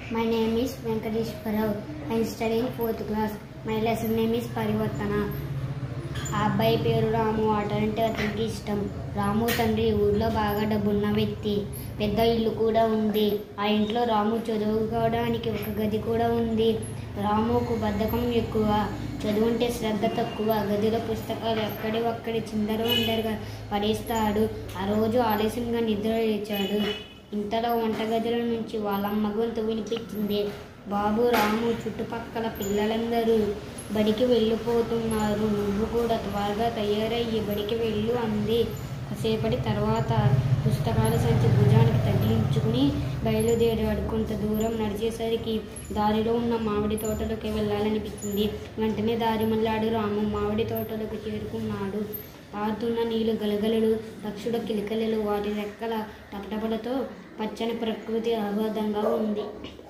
My name is Venkateshwarao. I am studying fourth class. My lesson name is పరివర్తన ఆ అబ్బాయి పేరు రాము ఆట అంటే అతనికి ఇష్టం రాము తండ్రి ఊర్లో బాగా డబ్బున్న వ్యక్తి పెద్ద ఇల్లు కూడా ఉంది ఆ ఇంట్లో రాము చదువుకోవడానికి ఒక గది కూడా ఉంది రాముకు బద్ధకం ఎక్కువ చదువుంటే శ్రద్ధ తక్కువ గదిలో పుస్తకాలు ఎక్కడి ఒక్కడి చిందర ఉండరుగా పడేస్తాడు ఆ రోజు ఆలస్యంగా నిద్ర లేచాడు ఇంతలో వంటగదిలో నుంచి వాళ్ళమ్మ గొంతు వినిపించింది బాబు రాము చుట్టుపక్కల పిల్లలందరూ బడికి వెళ్ళిపోతున్నారు నువ్వు కూడా త్వరగా తయారయ్యి బడికి వెళ్ళు అంది కాసేపటి తర్వాత పుస్తకాల సంచి భుజానికి తగిలించుకుని బయలుదేరాడు కొంత దూరం నడిచేసరికి దారిలో ఉన్న మామిడి తోటలోకి వెళ్ళాలనిపించింది వెంటనే దారి మళ్ళాడు రాము మామిడి తోటలోకి చేరుకున్నాడు పారుతున్న నీళ్లు గలగలలు పక్షుల కిలకలలు వాటి రెక్కల టపటపలతో పచ్చని ప్రకృతి ఆహ్లాదంగా ఉంది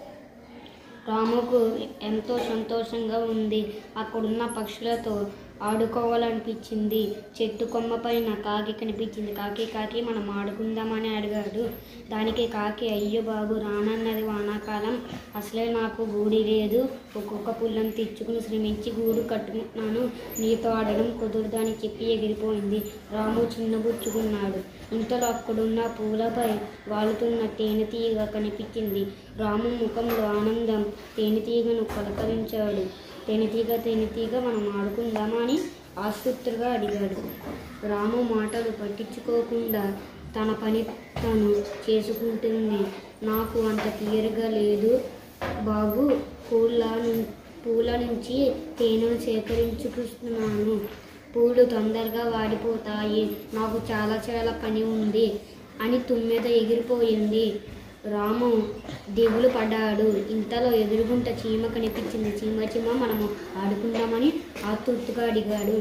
రాముకు ఎంతో సంతోషంగా ఉంది అక్కడున్న పక్షులతో ఆడుకోవాలనిపించింది చెట్టు కొమ్మ పైన కాకి కనిపించింది కాకి కాకి మనం ఆడుకుందామని అడిగాడు దానికి కాకి అయ్యో బాబు రానన్నది వానాకాలం అసలే నాకు గూడి లేదు ఒక్కొక్క పుల్లను తెచ్చుకుని శ్రమించి గూడు కట్టుకుంటున్నాను నీతో ఆడడం కుదరదని చెప్పి ఎగిరిపోయింది రాము చిన్నబుచ్చుకున్నాడు ఇంతలో అక్కడున్న పూలపై వాలుతున్న తేనెతీగ కనిపించింది రాము ముఖంలో ఆనందం తేనెతీగను పలకరించాడు తేనెతీగ తేనెతీగ మనం ఆడుకుందామా అని ఆసుపత్రిగా అడిగాడు రాము మాటలు పట్టించుకోకుండా తన పని తను చేసుకుంటుంది నాకు అంత క్లియర్గా లేదు బాబు పూల ను- పూల నుంచి తేనెను సేకరించుకుస్తున్నాను పూలు తొందరగా వాడిపోతాయి నాకు చాలా చాలా పని ఉంది అని తుమ్మెద ఎగిరిపోయింది రాము దిగులు పడ్డాడు ఇంతలో ఎదురుగుంట చీమ కనిపించింది చీమ చీమ మనము ఆడుకుందామని ఆతృతగా అడిగాడు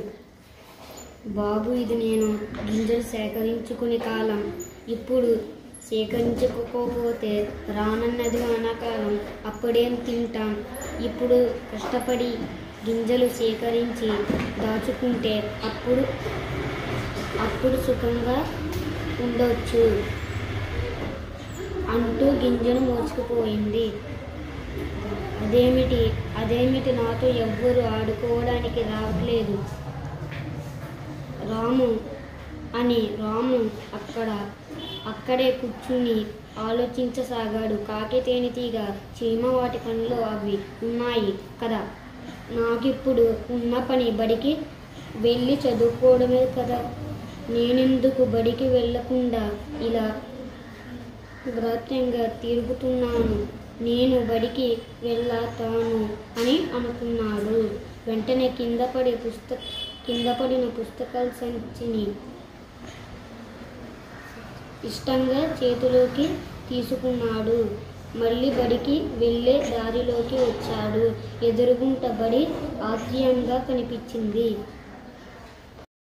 బాబు ఇది నేను గింజలు సేకరించుకునే కాలం ఇప్పుడు సేకరించుకోకపోతే రానన్నది వానాకాలం అప్పుడేం తింటాం ఇప్పుడు కష్టపడి గింజలు సేకరించి దాచుకుంటే అప్పుడు అప్పుడు సుఖంగా ఉండొచ్చు అంటూ గింజను మోసుకుపోయింది అదేమిటి అదేమిటి నాతో ఎవ్వరు ఆడుకోవడానికి రావట్లేదు రాము అని రాము అక్కడ అక్కడే కూర్చుని ఆలోచించసాగాడు కాకి తేనెతీగ చీమ వాటి పనిలో అవి ఉన్నాయి కదా నాకిప్పుడు ఉన్న పని బడికి వెళ్ళి చదువుకోవడమే కదా నేనెందుకు బడికి వెళ్ళకుండా ఇలా వ్రతంగా తిరుగుతున్నాను నేను బడికి వెళ్ళతాను అని అనుకున్నాడు వెంటనే కింద పడి పుస్తక కింద పడిన పుస్తకాల సంచిని ఇష్టంగా చేతిలోకి తీసుకున్నాడు మళ్ళీ బడికి వెళ్ళే దారిలోకి వచ్చాడు ఎదురుగుంట బడి ఆశ్చర్యంగా కనిపించింది